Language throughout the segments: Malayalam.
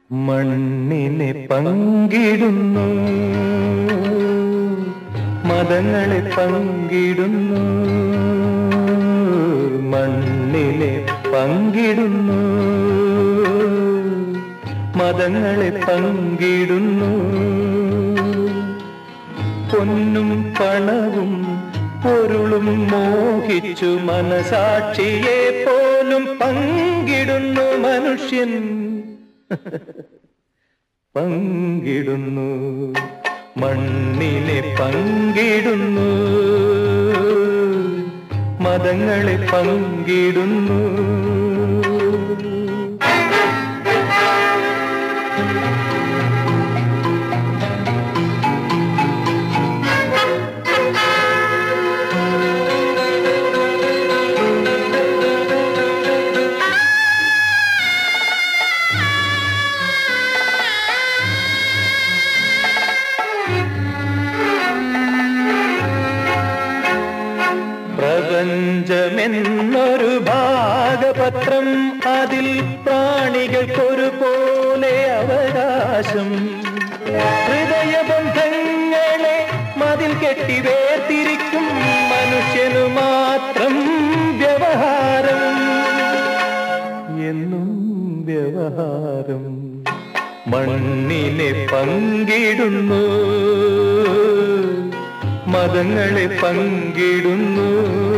മണ്ണിനെ പങ്കിടുന്നു മതങ്ങളെ പങ്കിടുന്നു മണ്ണിനെ പങ്കിടുന്നു മതങ്ങളെ പങ്കിടുന്നു പൊന്നും പണവും പൊരുളും മോഹിച്ചു മനസാക്ഷിയെ പോലും പങ്കിടുന്നു മനുഷ്യൻ പങ്കിടുന്നു മണ്ണിനെ പങ്കിടുന്നു മതങ്ങളെ പങ്കിടുന്നു പ്രപഞ്ചമെന്നൊരു ഭാഗപത്രം അതിൽ പ്രാണികൾക്കൊരുപോലെ അവകാശം ഹൃദയബന്ധങ്ങളെ മതിൽ കെട്ടി വേർതിരിക്കും മനുഷ്യനു മാത്രം വ്യവഹാരം എന്നും വ്യവഹാരം മണ്ണിനെ പങ്കിടുന്നു മതങ്ങളെ പങ്കിടുന്നു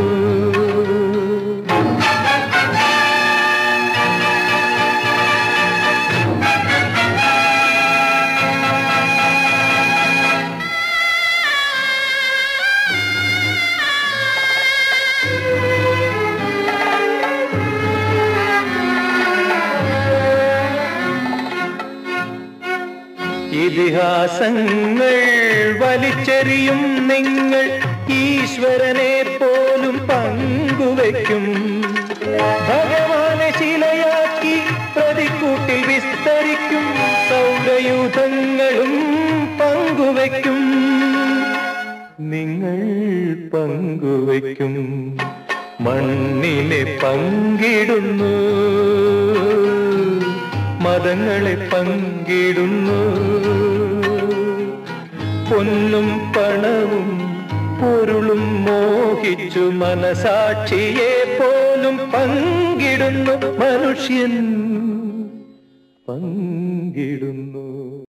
ഇതിഹാസങ്ങൾ വലിച്ചെറിയും നിങ്ങൾ ഈശ്വരനെ പോലും പങ്കുവെക്കും ഭഗവാനെ ശിലയാക്കി പ്രതിക്കൂട്ടിൽ വിസ്തരിക്കും സൗരയൂഥങ്ങളും പങ്കുവെക്കും നിങ്ങൾ പങ്കുവെക്കും മണ്ണിനെ പങ്കിടുന്നു മതങ്ങളെ പങ്കിടുന്നു പൊന്നും പണവും പൊരുളും മോഹിച്ചു മനസാക്ഷിയെ പോലും പങ്കിടുന്നു മനുഷ്യൻ പങ്കിടുന്നു